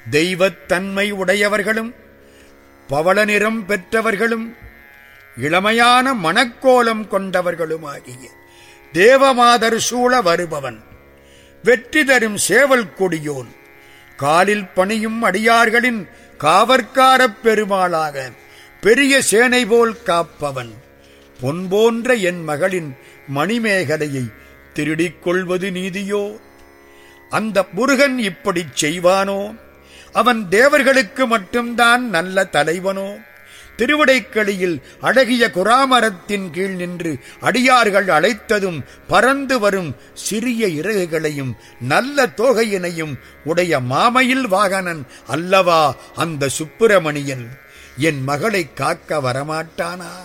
தெய்வத்தன்மை உடையவர்களும் பவள நிறம் பெற்றவர்களும் இளமையான மணக்கோலம் கொண்டவர்களுமாகிய தேவமாதர் சூழ வருபவன் வெற்றி தரும் சேவல் கொடியோன் காலில் பணியும் அடியார்களின் காவற்காரப் பெருமாளாக பெரிய சேனை போல் காப்பவன் பொன் போன்ற என் மகளின் மணிமேகலையை திருடிக் கொள்வது நீதியோ அந்த முருகன் இப்படிச் செய்வானோ அவன் தேவர்களுக்கு மட்டும்தான் நல்ல தலைவனோ திருவிடைக்களியில் அழகிய குராமரத்தின் கீழ் நின்று அடியார்கள் அழைத்ததும் பறந்து வரும் சிறிய இறகுகளையும் நல்ல தோகையினையும் உடைய மாமையில் வாகனன் அல்லவா அந்த சுப்பிரமணியன் என் மகளை காக்க வரமாட்டானா